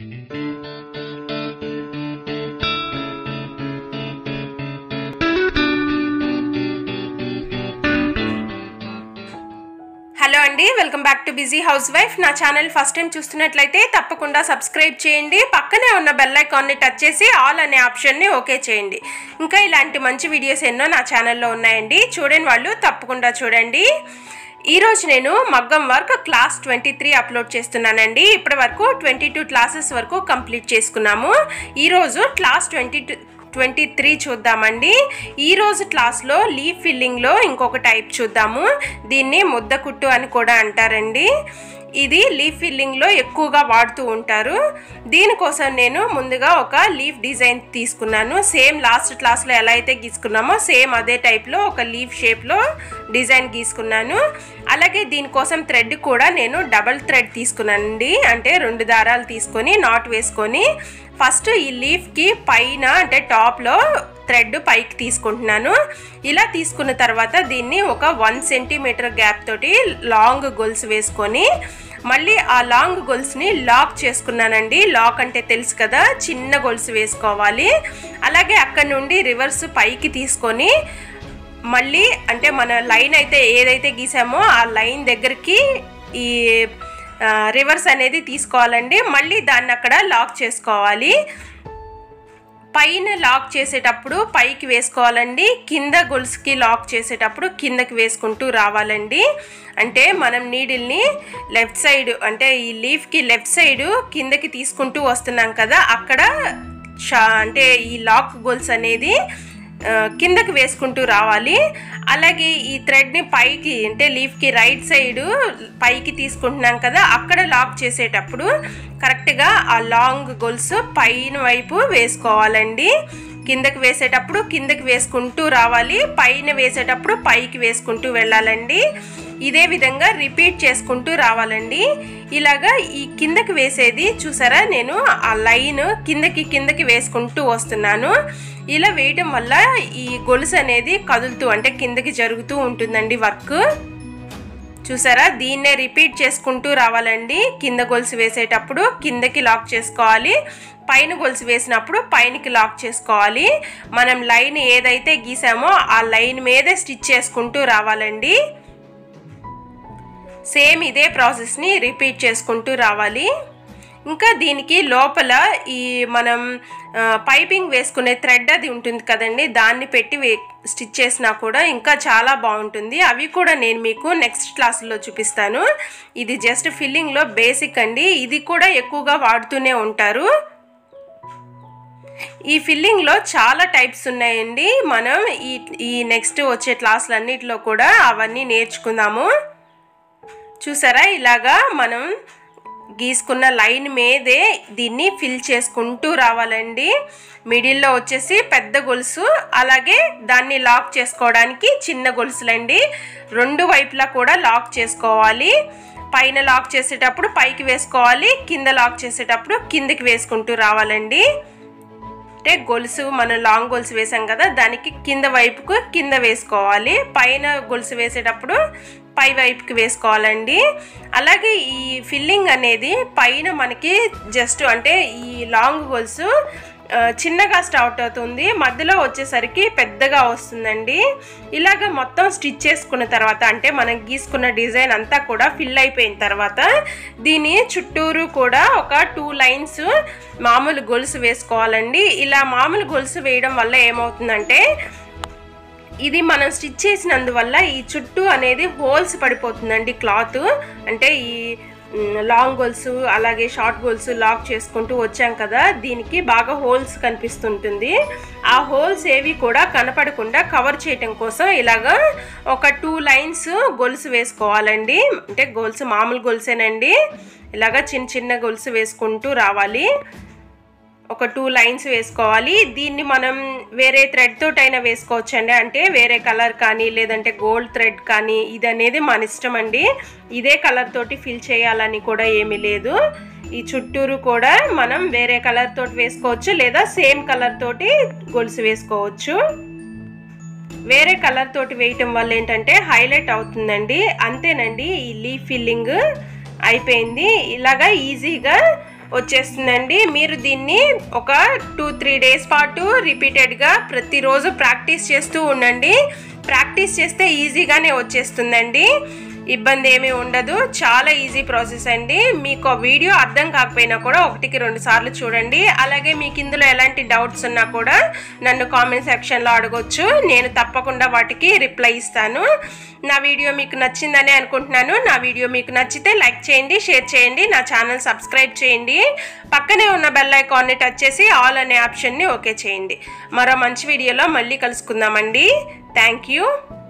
hello అండి welcome back to busy house wife నా channel first time చూస్తున్నట్లయితే తప్పకుండా సబ్స్క్రైబ్ చేయండి పక్కనే ఉన్న బెల్ ఐకాన్ని టచ్ చేసి ఆల్ అనే ఆప్షన్ని ఓకే చేయండి ఇంకా ఇలాంటి మంచి వీడియోస్ ఎన్నో నా ఛానల్లో ఉన్నాయండి చూడని వాళ్ళు తప్పకుండా చూడండి ఈరోజు నేను మగ్గం work class twenty three upload చేస్తున్నానండి ఇప్పటి వరకు ట్వంటీ టూ క్లాసెస్ వరకు కంప్లీట్ చేసుకున్నాము ఈరోజు class twenty two twenty three చూద్దామండి ఈరోజు క్లాస్లో లీవ్ ఫిల్లింగ్లో ఇంకొక టైప్ చూద్దాము దీన్ని ముద్ద కుట్టు అని కూడా అంటారండి ఇది లీఫ్ ఫిల్లింగ్లో ఎక్కువగా వాడుతూ ఉంటారు దీనికోసం నేను ముందుగా ఒక లీఫ్ డిజైన్ తీసుకున్నాను సేమ్ లాస్ట్ క్లాస్లో ఎలా అయితే గీసుకున్నామో సేమ్ అదే టైప్లో ఒక లీఫ్ షేప్లో డిజైన్ గీసుకున్నాను అలాగే దీనికోసం థ్రెడ్ కూడా నేను డబల్ థ్రెడ్ తీసుకున్నానండి అంటే రెండు దారాలు తీసుకొని నాట్ వేసుకొని ఫస్ట్ ఈ లీఫ్కి పైన అంటే టాప్లో థ్రెడ్ పైకి తీసుకుంటున్నాను ఇలా తీసుకున్న తర్వాత దీన్ని ఒక వన్ సెంటీమీటర్ గ్యాప్ తోటి లాంగ్ గొలుసు వేసుకొని మళ్ళీ ఆ లాంగ్ గొలుసుని లాక్ చేసుకున్నానండి లాక్ అంటే తెలుసు కదా చిన్న గొలుసు వేసుకోవాలి అలాగే అక్కడ నుండి రివర్స్ పైకి తీసుకొని మళ్ళీ అంటే మన లైన్ అయితే ఏదైతే గీసామో ఆ లైన్ దగ్గరికి ఈ రివర్స్ అనేది తీసుకోవాలండి మళ్ళీ దాన్ని అక్కడ లాక్ చేసుకోవాలి పైన లాక్ చేసేటప్పుడు పైకి వేసుకోవాలండి కింద గొలుసుకి లాక్ చేసేటప్పుడు కిందకి వేసుకుంటూ రావాలండి అంటే మనం నీడిల్ని లెఫ్ట్ సైడ్ అంటే ఈ లీఫ్కి లెఫ్ట్ సైడ్ కిందకి తీసుకుంటూ వస్తున్నాం కదా అక్కడ షా అంటే ఈ లాక్ గొలుసు అనేది కిందకి వేసుకుంటూ రావాలి అలాగే ఈ థ్రెడ్ని పైకి అంటే లీఫ్కి రైట్ సైడ్ పైకి తీసుకుంటున్నాం కదా అక్కడ లాక్ చేసేటప్పుడు కరెక్ట్గా ఆ లాంగ్ గొలుసు పైన వైపు వేసుకోవాలండి కిందకి వేసేటప్పుడు కిందకి వేసుకుంటూ రావాలి పైన వేసేటప్పుడు పైకి వేసుకుంటూ వెళ్ళాలండి ఇదే విధంగా రిపీట్ చేసుకుంటూ రావాలండి ఇలాగా ఈ కిందకి వేసేది చూసారా నేను ఆ లైన్ కిందకి కిందకి వేసుకుంటూ వస్తున్నాను ఇలా వేయడం వల్ల ఈ గొలుసు అనేది కదులుతూ అంటే కిందకి జరుగుతూ ఉంటుందండి వర్క్ చూసారా దీన్నే రిపీట్ చేసుకుంటూ రావాలండి కింద గొలుసు వేసేటప్పుడు కిందకి లాక్ చేసుకోవాలి పైన గొలుసు వేసినప్పుడు పైనకి లాక్ చేసుకోవాలి మనం లైన్ ఏదైతే గీసామో ఆ లైన్ మీదే స్టిచ్ చేసుకుంటూ రావాలండి సేమ్ ఇదే ప్రాసెస్ని రిపీట్ చేసుకుంటూ రావాలి ఇంకా దీనికి లోపల ఈ మనం పైపింగ్ వేసుకునే థ్రెడ్ అది ఉంటుంది కదండి దాన్ని పెట్టి స్టిచ్ చేసినా కూడా ఇంకా చాలా బాగుంటుంది అవి కూడా నేను మీకు నెక్స్ట్ క్లాస్లో చూపిస్తాను ఇది జస్ట్ ఫిల్లింగ్లో బేసిక్ అండి ఇది కూడా ఎక్కువగా వాడుతూనే ఉంటారు ఈ ఫిల్లింగ్లో చాలా టైప్స్ ఉన్నాయండి మనం ఈ ఈ నెక్స్ట్ వచ్చే క్లాసులన్నిటిలో కూడా అవన్నీ నేర్చుకుందాము చూసారా ఇలాగా మనం గీసుకున్న లైన్ మీదే దీన్ని ఫిల్ చేసుకుంటూ రావాలండి మిడిల్లో వచ్చేసి పెద్ద గొలుసు అలాగే దాన్ని లాక్ చేసుకోవడానికి చిన్న గొలుసులండి రెండు వైపులా కూడా లాక్ చేసుకోవాలి పైన లాక్ చేసేటప్పుడు పైకి వేసుకోవాలి కింద లాక్ చేసేటప్పుడు కిందకి వేసుకుంటూ రావాలండి అంటే గొలుసు మనం లాంగ్ గొలుసు వేసాం కదా దానికి కింద వైపుకు కింద వేసుకోవాలి పైన గొలుసు వేసేటప్పుడు పై వైపుకి వేసుకోవాలండి అలాగే ఈ ఫిల్లింగ్ అనేది పైన మనకి జస్ట్ అంటే ఈ లాంగ్ గొలుసు చిన్నగా స్టార్ట్ అవుతుంది మధ్యలో వచ్చేసరికి పెద్దగా వస్తుందండి ఇలాగ మొత్తం స్టిచ్ చేసుకున్న తర్వాత అంటే మనం గీసుకున్న డిజైన్ అంతా కూడా ఫిల్ అయిపోయిన తర్వాత దీని చుట్టూరు కూడా ఒక టూ లైన్స్ మామూలు గొలుసు వేసుకోవాలండి ఇలా మామూలు గొలుసు వేయడం వల్ల ఏమవుతుందంటే ఇది మనం స్టిచ్ చేసినందువల్ల ఈ చుట్టూ అనేది హోల్స్ పడిపోతుందండి క్లాత్ అంటే ఈ లాంగ్ గోల్స్ అలాగే షార్ట్ గోల్స్ లాక్ చేసుకుంటూ వచ్చాం కదా దీనికి బాగా హోల్స్ కనిపిస్తుంటుంది ఆ హోల్స్ ఏవి కూడా కనపడకుండా కవర్ చేయటం కోసం ఇలాగా ఒక టూ లైన్స్ గొలుసు వేసుకోవాలండి అంటే గొలుసు మామూలు గొలుసేనండి ఇలాగా చిన్న చిన్న గొలుసు వేసుకుంటూ రావాలి ఒక టూ లైన్స్ వేసుకోవాలి దీన్ని మనం వేరే థ్రెడ్ తోటైనా వేసుకోవచ్చండి అంటే వేరే కలర్ కానీ లేదంటే గోల్డ్ థ్రెడ్ కానీ ఇది అనేది మన ఇష్టం అండి ఇదే కలర్ తోటి ఫిల్ చేయాలని కూడా ఏమీ లేదు ఈ చుట్టూరు కూడా మనం వేరే కలర్ తోటి వేసుకోవచ్చు లేదా సేమ్ కలర్ తోటి గొలుసు వేసుకోవచ్చు వేరే కలర్ తోటి వేయటం వల్ల ఏంటంటే హైలైట్ అవుతుందండి అంతేనండి ఈ లీఫ్ ఫిల్లింగ్ అయిపోయింది ఇలాగా ఈజీగా వచ్చేస్తుందండి మీరు దీన్ని ఒక టూ త్రీ డేస్ పాటు రిపీటెడ్గా ప్రతిరోజు ప్రాక్టీస్ చేస్తూ ఉండండి ప్రాక్టీస్ చేస్తే ఈజీగానే వచ్చేస్తుందండి ఇబ్బంది ఏమీ ఉండదు చాలా ఈజీ ప్రాసెస్ అండి మీకు ఆ వీడియో అర్థం కాకపోయినా కూడా ఒకటికి రెండు సార్లు చూడండి అలాగే మీకు ఇందులో ఎలాంటి డౌట్స్ ఉన్నా కూడా నన్ను కామెంట్ సెక్షన్లో అడగొచ్చు నేను తప్పకుండా వాటికి రిప్లై ఇస్తాను నా వీడియో మీకు నచ్చిందని అనుకుంటున్నాను నా వీడియో మీకు నచ్చితే లైక్ చేయండి షేర్ చేయండి నా ఛానల్ సబ్స్క్రైబ్ చేయండి పక్కనే ఉన్న బెల్ ఐకాన్ని టచ్ చేసి ఆల్ అనే ఆప్షన్ని ఓకే చేయండి మరో మంచి వీడియోలో మళ్ళీ కలుసుకుందామండి థ్యాంక్ యూ